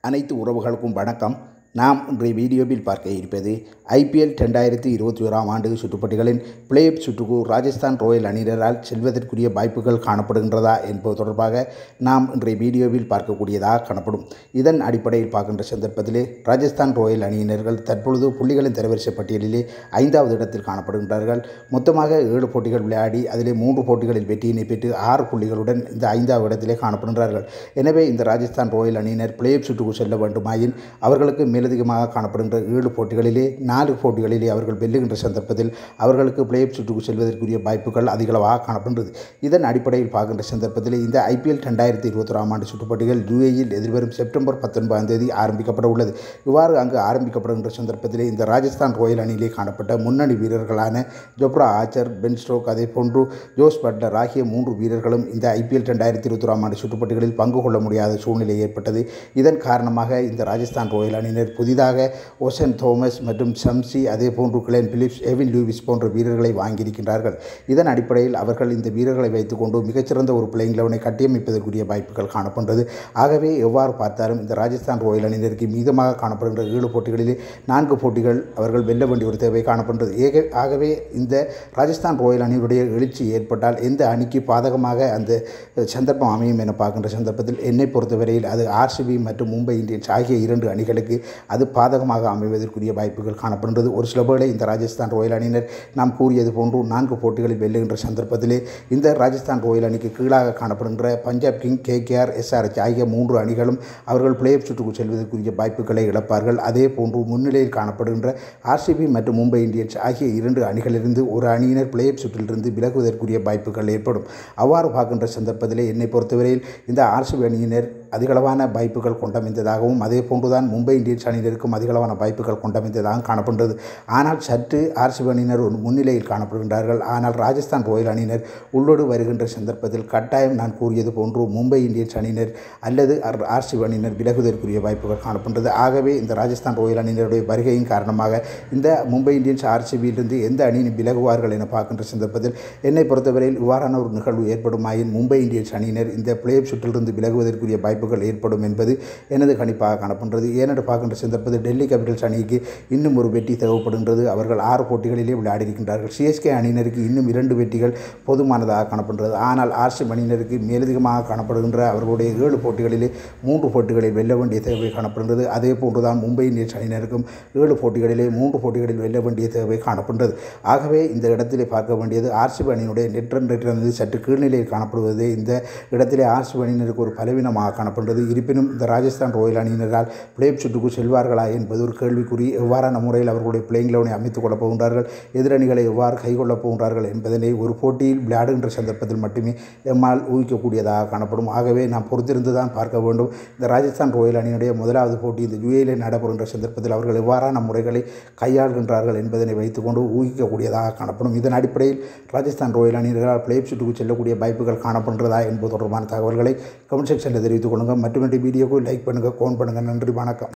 அனைத்து உறவுகளுக்கும் வணக்கம் நாம் இன்றைய வீடியோவில் பார்க்க இருப்பது ஐபிஎல் ரெண்டாயிரத்தி இருபத்தி ஓராம் ஆண்டு சுற்றுப்பட்டிகளின் பிளே ஆஃப் சுற்றுக்கு ராஜஸ்தான் ராயல் அணியினரால் செல்வதற்குரிய வாய்ப்புகள் காணப்படுகின்றதா என்பது தொடர்பாக நாம் இன்றைய வீடியோவில் பார்க்கக்கூடியதாக காணப்படும் இதன் அடிப்படையில் பார்க்கின்ற சந்தர்ப்பத்திலே ராஜஸ்தான் ராயல் அணியினர்கள் தற்பொழுது புள்ளிகளின் தரவரிசை பட்டியலிலே ஐந்தாவது இடத்தில் காணப்படுகின்றார்கள் மொத்தமாக ஏழு போட்டிகள் விளையாடி அதிலே மூன்று போட்டிகளில் வெற்றியினை பெற்று ஆறு புள்ளிகளுடன் இந்த ஐந்தாவது இடத்திலே காணப்படுகின்றார்கள் எனவே இந்த ராஜஸ்தான் ராயல் அணியினர் பிளே ஆஃப் சுற்றுக்கு செல்ல வேண்டுமாயின் அவர்களுக்கு மேலதிகமாக காணப்படுகின்ற ஏழு போட்டிகளிலே நாலு போட்டிகளிலே அவர்கள் வெல்லுகின்ற சந்தர்ப்பத்தில் அவர்களுக்கு பிளே ஆஃப் சுற்றுக்கு செல்வதற்குரிய வாய்ப்புகள் அதிகளவாக காணப்படுகிறது இதன் அடிப்படையில் பார்க்கின்ற சந்தர்ப்பத்தில் இந்த ஐபிஎல் ரெண்டாயிரத்தி இருபத்தொராம் ஆண்டு சுற்றுப்போட்டிகள் யுஏயில் எதிர்வரும் செப்டம்பர் பத்தொன்பதாம் தேதி ஆரம்பிக்கப்பட உள்ளது இவ்வாறு அங்கு ஆரம்பிக்கப்படுகின்ற சந்தர்ப்பத்திலே இந்த ராஜஸ்தான் ராயல் அணியிலே காணப்பட்ட முன்னணி வீரர்களான ஜொப்ரா ஆச்சர் பென் ஸ்டோக் அதே போன்று ஜோஸ் பட்லர் ஆகிய மூன்று வீரர்களும் இந்த ஐபிஎல் ரெண்டாயிரத்தி இருபத்தொராம் ஆண்டு சுற்றுப்போட்டிகளில் பங்கு கொள்ள முடியாத சூழ்நிலை ஏற்பட்டது இதன் காரணமாக இந்த ராஜஸ்தான் ராயல் அணியினர் புதிதாக ஒசன் தோமஸ் மற்றும் சம்சி அதே போன்று கிளென் பிலிப்ஸ் எவின் லூவிஸ் போன்ற வீரர்களை வாங்கியிருக்கின்றார்கள் இதன் அடிப்படையில் அவர்கள் இந்த வீரர்களை வைத்துக்கொண்டு மிகச்சிறந்த ஒரு பிளேயிங் லெவனை கட்டியமைப்பதற்குரிய வாய்ப்புகள் காணப்படுகிறது ஆகவே எவ்வாறு பார்த்தாலும் இந்த ராஜஸ்தான் ராயல் அணியினருக்கு மீதமாக காணப்படுகின்ற ஏழு போட்டிகளிலே நான்கு போட்டிகள் அவர்கள் வெல்ல வேண்டிய ஒரு தேவை காணப்படுகிறது ஏக ஆகவே இந்த ராஜஸ்தான் ராயல் அணியினுடைய எழுச்சி ஏற்பட்டால் எந்த அணிக்கு பாதகமாக அந்த சந்தர்ப்பம் அமையும் என பார்க்கின்ற சந்தர்ப்பத்தில் என்னை பொறுத்தவரையில் அது ஆர்சிபி மற்றும் மும்பை இந்தியன்ஸ் ஆகிய இரண்டு அணிகளுக்கு அது பாதகமாக அமைவதற்குரிய வாய்ப்புகள் காணப்படுகிறது ஒரு சில வேளை இந்த ராஜஸ்தான் ராயல் அணியினர் நாம் கூறியது போன்று நான்கு போட்டிகளில் வெல்லுகின்ற சந்தர்ப்பத்திலே இந்த ராஜஸ்தான் ராயல் அணிக்கு கீழாக காணப்படுகின்ற பஞ்சாப் கிங் கேகேஆர் எஸ்ஆர்எச் ஆகிய மூன்று அணிகளும் அவர்கள் பிளே ஆஃப் சுற்றுக்கு செல்வதற்குரிய வாய்ப்புகளை இழப்பார்கள் அதே போன்று முன்னிலையில் காணப்படுகின்ற ஆர்சிபி மற்றும் மும்பை இந்தியன்ஸ் ஆகிய இரண்டு அணிகளிலிருந்து ஒரு அணியினர் பிளே ஆஃப் சுற்றிலிருந்து விலகுவதற்குரிய வாய்ப்புகள் ஏற்படும் அவ்வாறு பார்க்கின்ற சந்தர்ப்பத்திலே என்னை பொறுத்தவரையில் இந்த ஆர்சிபி அணியினர் அதிகளவான வாய்ப்புகள் கொண்டமைந்ததாகவும் அதே போன்றுதான் மும்பை இந்தியன்ஸ் அணியினருக்கும் அதிகளவான வாய்ப்புகள் கொண்டமைந்ததாகவும் காணப்படுகிறது ஆனால் சற்று ஆர்சிபி அணியினர் ஒரு முன்னிலையில் காணப்படுகின்றார்கள் ஆனால் ராஜஸ்தான் ராயல் அணியினர் உள்ளோடு வருகின்ற சந்தர்ப்பத்தில் கட்டாயம் நான் கூறியது போன்று மும்பை இந்தியன்ஸ் அணியினர் அல்லது ஆர்சிபி அணியினர் விலகுவதற்குரிய வாய்ப்புகள் காணப்படுகிறது ஆகவே இந்த ராஜஸ்தான் ராயல் அணியினருடைய வருகையின் காரணமாக இந்த மும்பை இந்தியன்ஸ் ஆர்சிபியிலிருந்து எந்த அணியினர் விலகுவார்கள் என பார்க்கின்ற சந்தர்ப்பத்தில் என்னை பொறுத்தவரையில் இவ்வாறான ஒரு நிகழ்வு ஏற்படுமாயின் மும்பை இந்தியன்ஸ் அணியினர் இந்த பிளே ஆஃப் சுற்றிலிருந்து விலகுவதற்குரிய வாய்ப்புகள் ஏற்படும் என்பது எனது கணிப்பாக காணப்படுகிறது ஏனென்று பார்க்கின்ற சந்தர்ப்பத்தில் டெல்லி கேபிட்டல்ஸ் அணிக்கு இன்னும் ஒரு வெற்றி தேவைப்படுகின்றது அவர்கள் ஆறு போட்டிகளிலே விளையாடியிருக்கின்றார்கள் சிஎஸ்கே அணியினருக்கு இன்னும் இரண்டு வெற்றிகள் போதுமானதாக காணப்படுகிறது ஆனால் ஆர்சிப் அணியினருக்கு மேலதிகமாக காணப்படுகின்ற அவர்களுடைய ஏழு போட்டிகளிலே மூன்று போட்டிகளில் வெல்ல வேண்டிய தேவை காணப்படுகிறது அதே போன்றுதான் மும்பை இந்தியன்ஸ் அணியினருக்கும் ஏழு போட்டிகளிலே மூன்று போட்டிகளில் வெல்ல வேண்டிய தேவை காணப்படுகிறது ஆகவே இந்த இடத்திலே பார்க்க வேண்டியது ஆர்சிபி அணியினுடைய நெட் ரன் ரேட் வந்து சற்று கீழ்நிலையில் காணப்படுவது இந்த இடத்திலே ஆர்சிபி அணியினருக்கு ஒரு பலவீனமாக காணப்படுகிறது இருப்பினும் இந்த ராஜஸ்தான் ராயல் அணியினரால் பிளே சுற்றுக்கு செல்வார்களா என்பது ஒரு கேள்விக்குறி எவ்வாறான முறையில் அவர்களுடைய பிளேயிங் லெவனை அமைத்துக் கொள்ளப் போகின்றார்கள் எதிரணிகளை எவ்வாறு கைகொள்ளப் போகின்றார்கள் என்பதனை ஒரு போட்டியில் விளையாடுகின்ற சந்தர்ப்பத்தில் மட்டுமே எம்மால் ஊகிக்கக்கூடியதாக காணப்படும் ஆகவே நாம் பொறுத்திருந்து தான் பார்க்க வேண்டும் இந்த ராஜஸ்தான் ராயல் அணியினுடைய முதலாவது போட்டி இந்த யுஏயில் நடைபெறுகின்ற சந்தர்ப்பத்தில் அவர்கள் எவ்வாறான முறைகளை கையாள்கின்றார்கள் என்பதனை வைத்துக்கொண்டு ஊகிக்கக்கூடியதாக காணப்படும் இதன் அடிப்படையில் ராஜஸ்தான் ராயல் அணியினரால் பிளே சுற்றுக்கு செல்லக்கூடிய வாய்ப்புகள் காணப்படுகிறதா என்பது தொடர்பான தகவல்களை கமெண்ட் செக்ஷனில் தெரிவித்துக் கொள்ளுங்கள் மற்றும் வீடியோக்கு லைக் பண்ணுங்கள் கோன் பண்ணுங்கள் நன்றி வணக்கம்